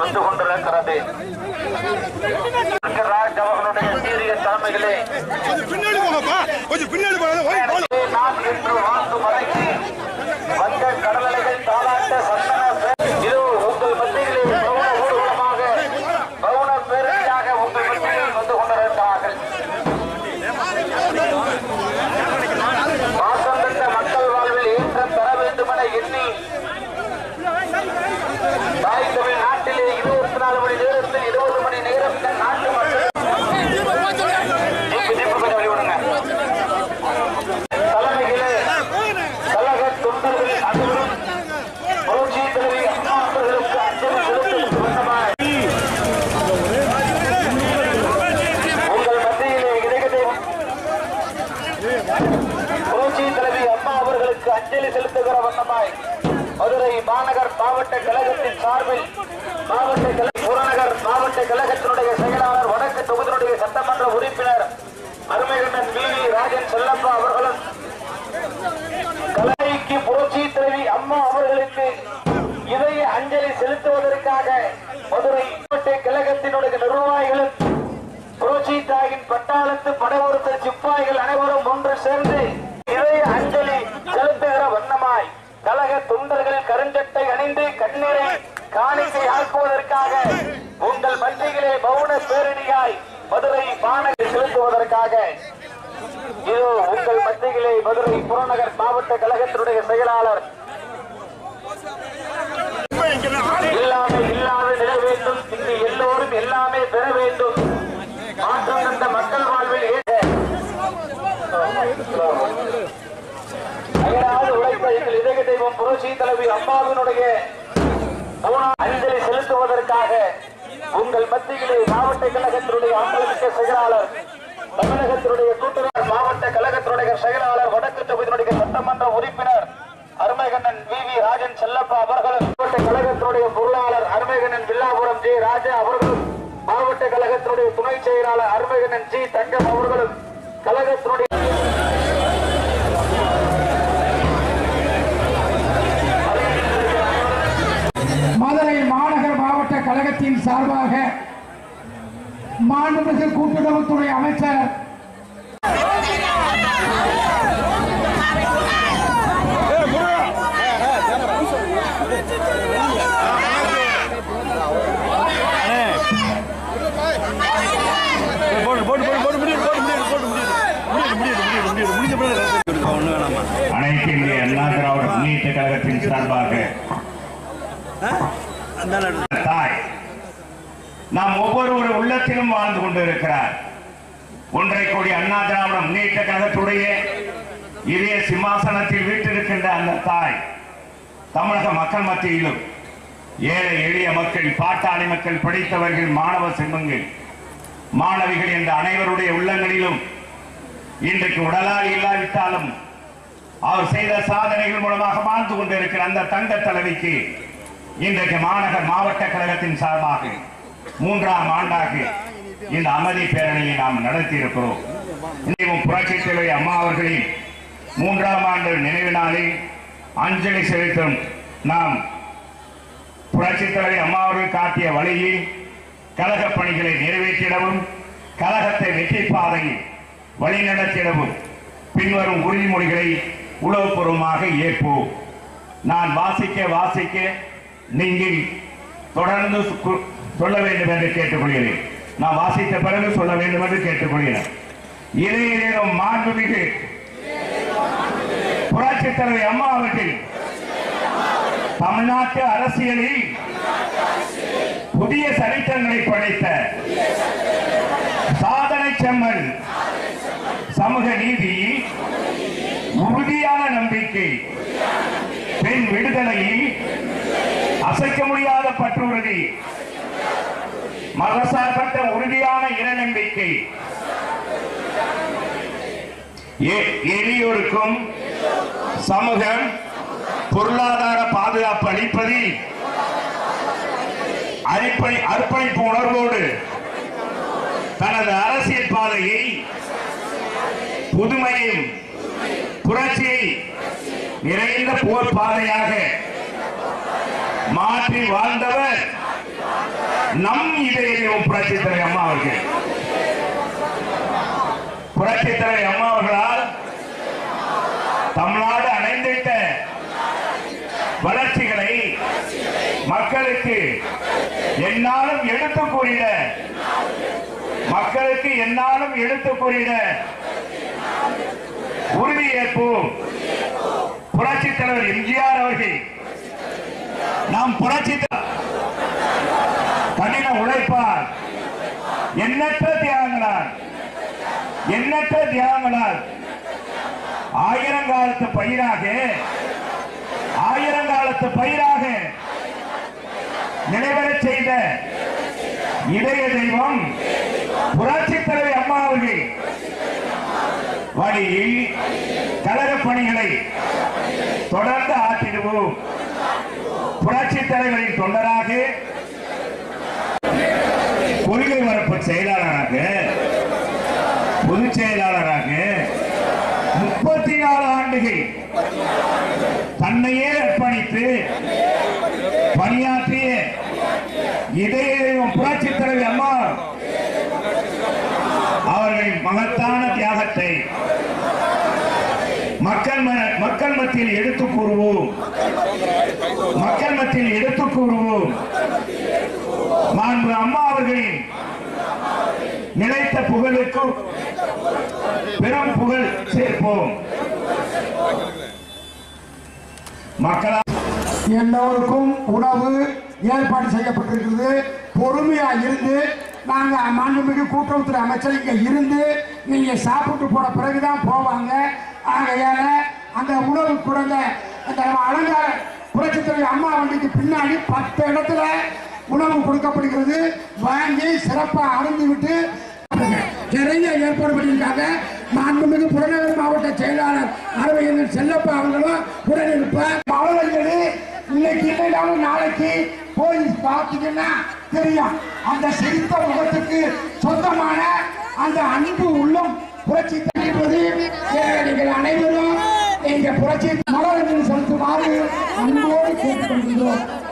வந்து கொண்டிருக்கிறது ராஜ் அவர்களுடைய சீரிய தலைமைகளே கொஞ்சம் பின்னாடி போங்கப்பா கொஞ்சம் பின்னாடி போங்க ஓய், போங்க. நான் இன்று வாழ்ந்து மறைத்து வந்த கடலலைகள் தாளாட்ட சந்தன பே- இதோ உங்கள் மத்தியிலே பவுன ஊர்வலமாக பவுன பேரணியாக உங்கள் மத்தியில் வந்து கொண்டிருக்கிறார்கள் பாசம் பெற்ற மக்கள் வாழ்வில் ஏற்றம் பெற வேண்டுமென எண்ணி தாய் தமிழ் நாட்டிலே இருபத்தி நாலு மணி நேரத்தில் இருபது மணி நேரம் இந்த நாட்டு மக்கள் ஜீப்பு, ஜீப்பு கொஞ்சம் வழி விடுங்க. தலைமையிலே கழக தொண்டர்கள் அனைவரும் புரட்சி தலைவி அம்மா அவர்களுக்கு அஞ்சலி செலுத்தும் சொந்தமாய் உங்கள் மத்தியிலே இடையிலே புரட்சி தலைவி அம்மா அவர்களுக்கு அஞ்சலி செலுத்துகிற வண்ணமாய் மதுரை மாநகர் மாவட்ட கழகத்தின் சார்பில் மாவட்ட கழக புறநகர் மாவட்ட கழகத்தினுடைய செயலாளர் வடக்கு தொகுதியினுடைய சட்டமன்ற உறுப்பினர் அருமைகண்ணன் வி வி ராஜன் செல்லப்பா அவர்களும் கலைக்கு புரட்சி தலைவி அம்மா அவர்களுக்கு இதய அஞ்சலி செலுத்துவதற்காக மதுரை மாவட்ட கழகத்தினுடைய நிர்வாகிகளும் புரட்சி தாயின் பட்டாளத்து படகோரத்தில் சிப்பாய்கள் அனைவரும் ஒன்று சேர்ந்து இதய அஞ்சலி செலுத்துகிற வண்ணமாய் கழக தொண்டர்கள் கருஞ்சட்டை அணிந்து கண்ணீரை காணிக்கை ஆக்குவதற்காக உங்கள் மத்தியிலே மௌன பேரணியாய் மதுரை மாநகர் செலுத்துவதற்காக இதோ உங்கள் மத்தியிலே மதுரை புறநகர் மாவட்ட கழகத்தினுடைய செயலாளர் எல்லாமே இல்லாத நில வேண்டும் இங்கு எல்லோரும் எல்லாமே பெற வேண்டும் மாற்றம் தந்த மக்கள் வாழ்வில் ஏற்ற அயராது உழைத்த எங்கள் இதய தெய்வம் புரட்சி தலைவி அம்மாவினுடைய மூணா அஞ்சலி செலுத்துவதற்காக உங்கள் மத்தியிலே மாவட்ட கழகத்தினுடைய ஆம்பளமிக்க செயலாளர் தமிழகத்தினுடைய கூட்டுறவு மாவட்ட கழகத்தினுடைய செயலாளர் வடக்கு தொகுதியினுடைய சட்டமன்ற உறுப்பினர் அருமைகண்ணன் வி வி ராஜன் செல்லப்பா அவர்களும் மாவட்ட கழகத்தினுடைய பொருளாளர் அருமைகண்ணன் வில்லாபுரம் ஜே ராஜா அவர்களும் மாவட்ட கழகத்தினுடைய துணை செயலாளர் அருமைகண்ணன் ஜி தங்கம் அவர்களும் கழகத்தினுடைய மதுரை மாநகர் மாவட்ட கழகத்தின் சார்பாக மாண்புமிகு கூட்டுறவுத்துறை அமைச்சர் போடு போடு போடு போடு முடியுது போடு முடியுது போடு முடியுது முடியுது முடியுது முடியுது முடியுது முடிஞ்ச பிறகு ஒண்ணு வேணாமா அனைத்து இந்திய அண்ணா திராவிட முன்னேற்ற கழகத்தின் சார்பாக தாய் நாம் ஒவ்வொருவர் உள்ளத்திலும் வாழ்ந்து கொண்டிருக்கிறார் ஒன்றை கோடி அண்ணா திராவிட முன்னேற்ற கழகத்துடைய இதய சிம்மாசனத்தில் வீட்டிருக்கின்ற அந்த தாய் தமிழக மக்கள் மத்தியிலும் ஏழை எளிய மக்கள் பாட்டாளி மக்கள் படித்தவர்கள் மாணவ செல்வங்கள் மாணவிகள் என்ற அனைவருடைய உள்ளங்களிலும் இன்றைக்கு உடலால் இல்லாவிட்டாலும் அவர் செய்த சாதனைகள் மூலமாக வாழ்ந்து கொண்டிருக்கிற அந்த தங்க தலைவிக்கு இன்றைக்கு மாநகர் மாவட்ட கழகத்தின் சார்பாக மூன்றாம் ஆண்டாக இந்த அமைதி பேரணியை நாம் நடத்தி இருக்கிறோம் இன்றையும் புரட்சி தலைவி அம்மா அவர்களின் மூன்றாம் ஆண்டு நினைவு நாளில் அஞ்சலி செலுத்தும் நாம் புரட்சி தலைவி அம்மா அவர்கள் காட்டிய வழியில் கழக பணிகளை நிறைவேற்றிடவும் கழகத்தை வெற்றி பாதையில் வழிநடத்திடவும் பின்வரும் உறுதிமொழிகளை உளவுபூர்வமாக ஏற்போம் நான் வாசிக்க வாசிக்க நீங்கள் தொடர்ந்து கு- சொல்ல வேண்டும் என்று கேட்டுக்கொள்கிறேன் நான் வாசித்த பிறகு சொல்ல வேண்டும் என்று கேட்டுக்கொள்கிறேன் இளைஞரும் மாண்புமிகு புரட்சி தலைவி அம்மா அவர்கள் தமிழ்நாட்டு அரசியலில் புதிய சரித்திரங்களை படைத்த சாதனை செம்மல் சமூக நீதியில் உறுதியான நம்பிக்கை பெண் விடுதலையில் அசைக்க முடியாத பற்றுறுதி மதசார்பற்ற உறுதியான இனநம்பிக்கை எ- எளியோருக்கும் சமூகம் பொருளாதார பாதுகாப்பு அளிப்பதில் அர்ப்பணி அர்ப்பணிப்பு உணர்வோடு தனது அரசியல் பாதையை புதுமையும் புரட்சியை நிறைந்த போர் பாதையாக மாற்றி வாழ்ந்தவர் நம் இதயம் புரட்சி தலைவி அம்மா அவர்கள் புரட்சி தலைவி அம்மா அவர்களால் தமிழ்நாடு அடைந்திட்ட வளர்ச்சிகளை மக்களுக்கு என்னாலும் எடுத்து கூறிட மக்களுக்கு என்னாலும் எடுத்து கூறிட உறுதியேற்போம் புரட்சி தலைவர் எம்ஜிஆர் அவர்கள் நாம் புரட்சி த- கடின உழைப்பால் எண்ணற்ற தியாகங்களால் எண்ணற்ற தியாகங்களால் ஆயிரங்காலத்து பயிராக ஆயிரங்காலத்து பயிராக நிலைவரச் செய்த இதய தெய்வம் புரட்சி தலைவி அம்மா அவர்கள் வழியில் கழக பணிகளை தொடர்ந்து ஆற்றிடுவோம் புரட்சி தலைவரின் தொண்டராக கொள்கை வரப்பு செயலாளராக பொதுச் செயலாளராக முப்பத்தி நாலு ஆண்டுகள் தன்னையே அர்ப்பணித்து பணியாற்றிய இதய தெய்வம் புரட்சி தலைவி அம்மா அவர்களின் மகத்தான தியாகத்தை மக்கள் ம- மக்கள் மத்தியில் எடுத்துக் கூறுவோம் மக்கள் மத்தியில் எடுத்துக் கூறுவோம் மாண்பு அம்மா அவர்களின் நிலைத்த புகழுக்கு பெரும் புகழ் சேர்ப்போம் மக்களா எல்லோருக்கும் உணவு ஏற்பாடு செய்யப்பட்டிருக்கிறது பொறுமையா இருந்து நாங்க மாண்புமிகு கூட்டுறவுத்துறை அமைச்சர் இங்க இருந்து நீங்க சாப்பிட்டு போன பிறகுதான் போவாங்க ஆகையால அந்த உணவு குழந்த அந்த அலங்கார புரட்சித்துறை அம்மா வண்டிக்கு பின்னாடி பத்து இடத்துல உணவு கொடுக்கப்படுகிறது வாங்கி சிறப்பா அருந்து விட்டு நிறைய ஏற்பாடு பண்ணியிருக்காங்க மாண்புமிகு புறநகர் மாவட்ட செயலாளர் அரவையன் செல்லப்பா அவங்களும் உடன் இருப்பார் மாவட்டங்களே இன்னைக்கு இல்லைனாலும் நாளைக்கு போய் பார்த்தீங்கன்னா தெரியும் அந்த சிரித்த முகத்துக்கு சொந்தமான அந்த அன்பு உள்ளம் புரட்சி தலைவது நீங்கள் அனைவரும் நீங்க புரட்சி மலரஞ்சலி செலுத்துமாறு அன்போடு கேட்டுக்கொள்கிறோம்